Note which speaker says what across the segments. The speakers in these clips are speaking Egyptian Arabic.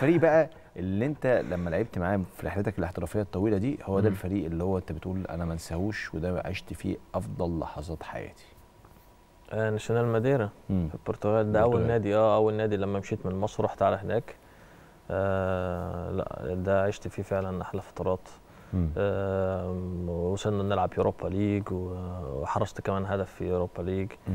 Speaker 1: الفريق بقى اللي انت لما لعبت معاه في رحلتك الاحترافيه الطويله دي هو ده
Speaker 2: مم.
Speaker 1: الفريق اللي هو انت بتقول انا ما انساهوش وده عشت فيه افضل لحظات حياتي
Speaker 2: آه، ناشونال ماديرا
Speaker 1: مم.
Speaker 2: في البرتغال ده اول
Speaker 1: البرتغال.
Speaker 2: نادي اه اول نادي لما مشيت من مصر رحت على هناك آه لا ده عشت فيه فعلا احلى فترات
Speaker 1: مم.
Speaker 2: آه وصلنا نلعب يوروبا ليج و- وحرزت كمان هدف في يوروبا ليج
Speaker 1: مم.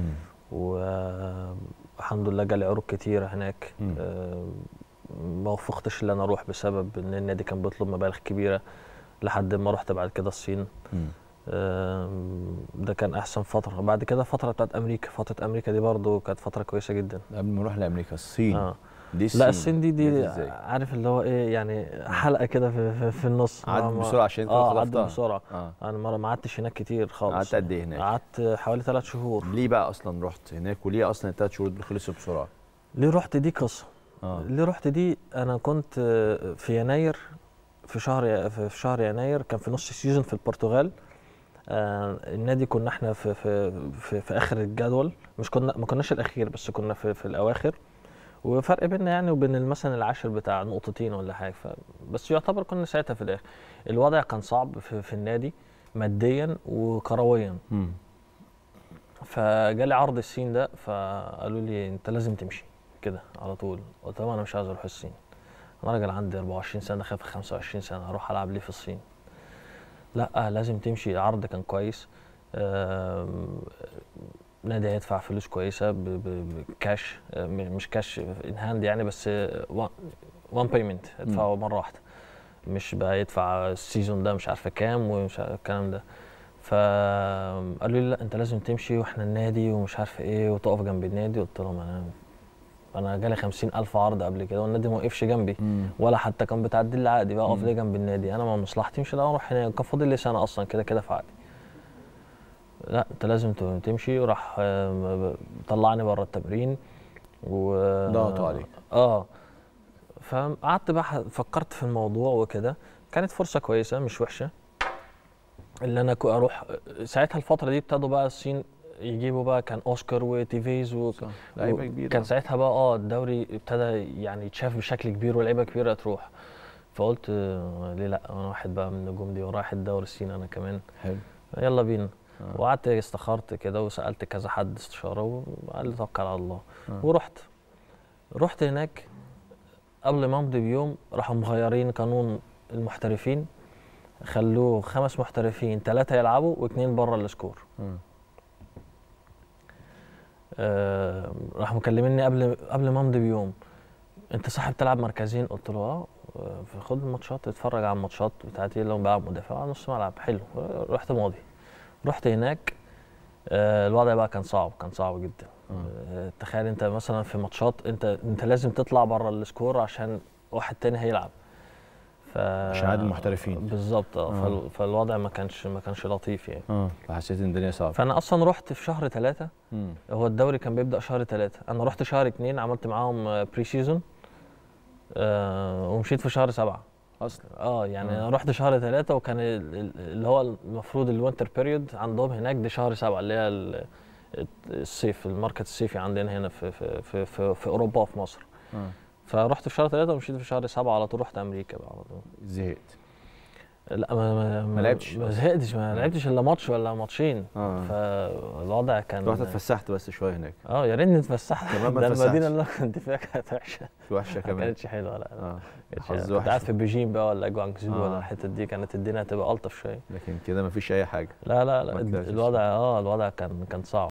Speaker 2: والحمد لله جالي عروض كتيرة هناك
Speaker 1: مم.
Speaker 2: آه، ما وفقتش ان انا اروح بسبب ان النادي كان بيطلب مبالغ كبيرة لحد ما رحت بعد كده الصين
Speaker 1: مم.
Speaker 2: آم، ده كان احسن فترة بعد كده فترة بتاعت امريكا فترة امريكا دي برضو كانت فترة كويسة جدا
Speaker 1: قبل ما نروح لامريكا الصين
Speaker 2: اه
Speaker 1: دي
Speaker 2: لا الصين دي
Speaker 1: جت
Speaker 2: دي
Speaker 1: ازاي؟
Speaker 2: عارف اللي هو ايه يعني حلقة كده في, في, في النص
Speaker 1: عدت
Speaker 2: ما- ما-
Speaker 1: بسرعه عشان انت
Speaker 2: اه عدت
Speaker 1: خطفتها.
Speaker 2: بسرعة
Speaker 1: اه
Speaker 2: انا مرة ما قعدتش هناك كتير خالص
Speaker 1: قعدت قد ايه هناك؟
Speaker 2: قعدت حوالي ثلاث شهور
Speaker 1: ليه بقى اصلا رحت هناك وليه اصلا الثلاث شهور دول خلصوا بسرعه؟
Speaker 2: ليه رحت دي قصة
Speaker 1: اه
Speaker 2: اللي رحت دي انا كنت آه، في يناير في شهر في في شهر يناير كان في نص السيزون في البرتغال آه، النادي كنا احنا في في في, في اخر الجدول مش كنا ما كناش الاخير بس كنا في في الاواخر وفرق بيننا يعني وبين مثلا العاشر بتاع نقطتين ولا حاجه ف بس يعتبر كنا ساعتها في الاخر الوضع كان صعب في, في النادي ماديا وكرويا
Speaker 1: مم.
Speaker 2: فجالي عرض الصين ده فقالوا لي انت لازم تمشي كده على طول قلت لهم انا مش عايز اروح الصين انا راجل عندي 24 سنه خاف 25 سنه اروح العب ليه في الصين لا لازم تمشي العرض كان كويس آم، نادي هيدفع فلوس كويسه ب- ب- بكاش آه، م- مش كاش ان هاند يعني بس وان بيمنت ادفعه مره واحده مش بقى يدفع السيزون ده مش عارفه كام ومش عارف الكلام ده فقالوا لي لا انت لازم تمشي واحنا النادي ومش عارف ايه وتقف جنب النادي قلت لهم انا انا جالي خمسين الف عرض قبل كده والنادي ما وقفش جنبي
Speaker 1: مم.
Speaker 2: ولا حتى كان بتعدي لي عقدي بقى اقف
Speaker 1: مم.
Speaker 2: ليه جنب النادي انا ما مصلحتي مش لا اروح هناك كان فاضل لي سنه اصلا كده كده في عقدي لا انت لازم ت- تمشي وراح آه، طلعني بره التمرين و
Speaker 1: ضغطوا عليك.
Speaker 2: اه فقعدت بقى ح- فكرت في الموضوع وكده كانت فرصه كويسه مش وحشه اللي انا كو- اروح ساعتها الفتره دي ابتدوا بقى الصين يجيبوا بقى كان اوسكار وتيفيز و...
Speaker 1: صح لعيبه كبيره
Speaker 2: كان ساعتها بقى اه الدوري ابتدى يعني يتشاف بشكل كبير ولعيبه كبيره تروح فقلت آه، ليه لا انا واحد بقى من النجوم دي ورايح الدوري الصيني انا كمان
Speaker 1: حلو
Speaker 2: يلا بينا
Speaker 1: آه.
Speaker 2: وقعدت استخرت كده وسالت كذا حد استشاره وقال لي توكل على الله
Speaker 1: آه.
Speaker 2: ورحت رحت هناك قبل ما امضي بيوم راحوا مغيرين قانون المحترفين خلوه خمس محترفين ثلاثه يلعبوا واثنين بره السكور
Speaker 1: مم.
Speaker 2: آه، راح مكلمني قبل قبل ما امضي بيوم انت صاحب تلعب مركزين قلت له اه آه، خد الماتشات اتفرج على الماتشات بتاعتي لو بلعب مدافع على نص ملعب حلو آه، رحت ماضي رحت هناك آه، الوضع بقى كان صعب كان صعب جدا
Speaker 1: آه.
Speaker 2: آه، تخيل انت مثلا في ماتشات انت انت لازم تطلع بره السكور عشان واحد تاني هيلعب ف
Speaker 1: عشان عدد المحترفين.
Speaker 2: بالظبط اه
Speaker 1: آه.
Speaker 2: فال- فالوضع ما كانش ما كانش لطيف يعني
Speaker 1: اه فحسيت ان الدنيا صعبه
Speaker 2: فانا اصلا رحت في شهر ثلاثة
Speaker 1: مم.
Speaker 2: هو الدوري كان بيبدا شهر ثلاثة انا رحت شهر اتنين عملت معاهم بري سيزون آه ومشيت في شهر سبعة
Speaker 1: اصلا
Speaker 2: اه يعني
Speaker 1: آه.
Speaker 2: انا رحت شهر ثلاثة وكان ال- ال- اللي هو المفروض الوينتر بيريود عندهم هناك دي شهر سبعة اللي هي ال- الصيف الماركت الصيفي عندنا هنا في في في, في, في اوروبا وفي مصر
Speaker 1: اه
Speaker 2: فرحت في شهر ثلاثة ومشيت في شهر سبعة على طول رحت امريكا بقى على طول
Speaker 1: زهقت
Speaker 2: لا ما ما,
Speaker 1: ما لعبتش
Speaker 2: ما
Speaker 1: أصلاً.
Speaker 2: زهقتش ما لعبتش الا ماتش ولا ماتشين
Speaker 1: اه
Speaker 2: فالوضع كان
Speaker 1: رحت اتفسحت بس شويه هناك
Speaker 2: اه يا ريتني اتفسحت
Speaker 1: كمان ما
Speaker 2: ده المدينه
Speaker 1: اتفسحتش.
Speaker 2: اللي أنا كنت فيها كانت وحشه
Speaker 1: في وحشه
Speaker 2: ما
Speaker 1: كمان
Speaker 2: كانتش حلوه لا لا
Speaker 1: اه
Speaker 2: كانتش
Speaker 1: حظ
Speaker 2: كنت
Speaker 1: وحش.
Speaker 2: قاعد في بيجين بقى ولا جوانجزو
Speaker 1: آه.
Speaker 2: ولا الحتت دي كانت الدنيا هتبقى الطف شويه
Speaker 1: لكن كده مفيش اي حاجه
Speaker 2: لا لا
Speaker 1: ما
Speaker 2: لا
Speaker 1: طلعتش.
Speaker 2: الوضع اه الوضع كان كان صعب